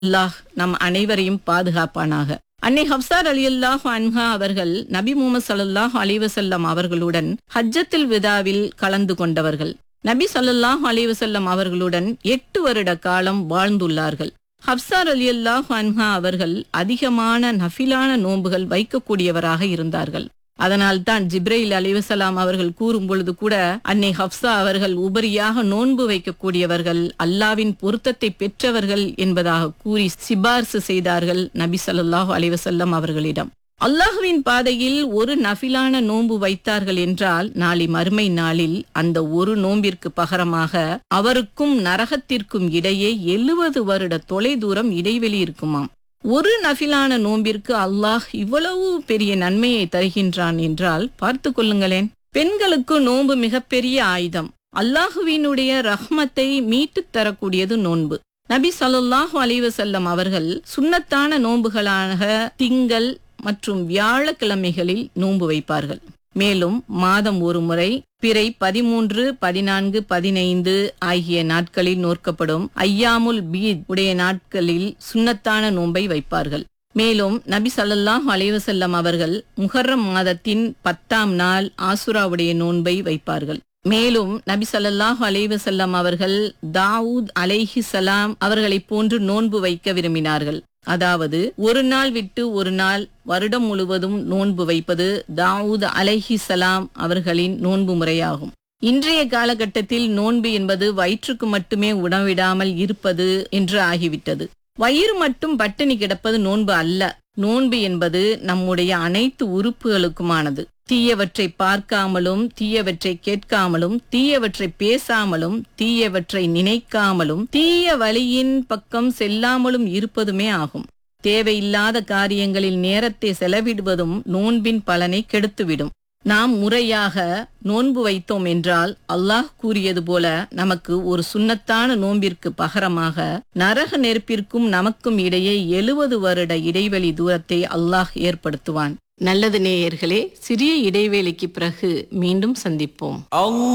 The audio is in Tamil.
அல்லாஹ் நம் அனைவரையும் பாதுகாப்பானாக அன்னை ஹப்சார் அலி அல்லாஹ் அன்ஹா அவர்கள் நபி முகமது ஸல்லல்லாஹு அலைஹி வஸல்லம் அவர்களுடன் ஹஜ்ஜத்தில் விதாவில் கலந்து கொண்டவர்கள் நபி ஸல்லல்லாஹு அலைஹி வஸல்லம் அவர்களுடன் எட்டு வருட காலம் வாழ்ந்துள்ளார்கள் ஹப்சார் அலி அல்லாஹ் அன்ஹா அவர்கள் அதிகமான நஃபிலான நோன்புகள் வைக்கக்கூடியவராக இருந்தார்கள் அதனால் தான் ஜிப்ரைல் அலிவசலாம் அவர்கள் கூறும் பொழுது கூட அன்னை ஹப்சா அவர்கள் உபரியாக நோன்பு வைக்கக்கூடியவர்கள் அல்லாவின் பொருத்தத்தை பெற்றவர்கள் என்பதாக கூறி சிபார்சு செய்தார்கள் நபி ஸல்லல்லாஹு அலைஹி வஸல்லம் அவர்களிடம் அல்லாஹுவின் பாதையில் ஒரு நஃபிலான நோன்பு வைத்தார்கள் என்றால் நாளை மறுமை நாளில் அந்த ஒரு நோம்பிற்கு பகரமாக அவருக்கும் நரகத்திற்கும் இடையே எழுவது வருட தொலைதூரம் இடைவெளி இருக்குமாம் ஒரு நஃபிலான நோம்பிற்கு அல்லாஹ் இவ்வளவு பெரிய நன்மையை தருகின்றான் என்றால் பார்த்து கொள்ளுங்களேன் பெண்களுக்கு நோன்பு மிகப்பெரிய ஆயுதம் அல்லாஹுவினுடைய ரஹ்மத்தை மீட்டுத் தரக்கூடியது நோன்பு நபி ஸல்லல்லாஹு அலைஹி வஸல்லம் அவர்கள் சுன்னத்தான நோன்புகளாக திங்கள் மற்றும் வியாழக்கிழமைகளில் நோன்பு வைப்பார்கள் மேலும் மாதம் ஒரு முறை பிறை பதிமூன்று பதினான்கு பதினைந்து ஆகிய நாட்களில் நோக்கப்படும் ஐயாமுல் பீத் உடைய நாட்களில் சுன்னத்தான நோன்பை வைப்பார்கள் மேலும் நபி ஸல்லல்லாஹு அலைஹி வஸல்லம் அவர்கள் முஹர்ரம் மாதத்தின் பத்தாம் நாள் ஆசுராவுடைய நோன்பை வைப்பார்கள் மேலும் நபி ஸல்லல்லாஹு அலைஹி வஸல்லம் அவர்கள் தாவூத் அலைஹி சலாம் அவர்களைப் போன்று நோன்பு வைக்க விரும்பினார்கள் அதாவது ஒரு நாள் விட்டு ஒரு நாள் வருடம் முழுவதும் நோன்பு வைப்பது தாவூத் அலைஹி சலாம் அவர்களின் நோன்பு முறையாகும் இன்றைய காலகட்டத்தில் நோன்பு என்பது வயிற்றுக்கு மட்டுமே உணவிடாமல் இருப்பது என்று ஆகிவிட்டது வயிறு மட்டும் பட்டினி கிடப்பது நோன்பு அல்ல நோன்பு என்பது நம்முடைய அனைத்து உறுப்புகளுக்குமானது தீயவற்றை பார்க்காமலும் தீயவற்றை கேட்காமலும் தீயவற்றை பேசாமலும் தீயவற்றை நினைக்காமலும் தீய வழியின் பக்கம் செல்லாமலும் இருப்பதுமே ஆகும் தேவையில்லாத காரியங்களில் நேரத்தை செலவிடுவதும் நோன்பின் பலனை கெடுத்துவிடும் நாம் முறையாக நோன்பு வைத்தோம் என்றால் அல்லாஹ் கூறியது போல நமக்கு ஒரு சுன்னத்தான நோன்பிற்கு பகரமாக நரக நெருப்பிற்கும் நமக்கும் இடையே எழுவது வருட இடைவெளி தூரத்தை அல்லாஹ் ஏற்படுத்துவான் நல்லது நேயர்களே சிறிய இடைவேளைக்கு பிறகு மீண்டும் சந்திப்போம்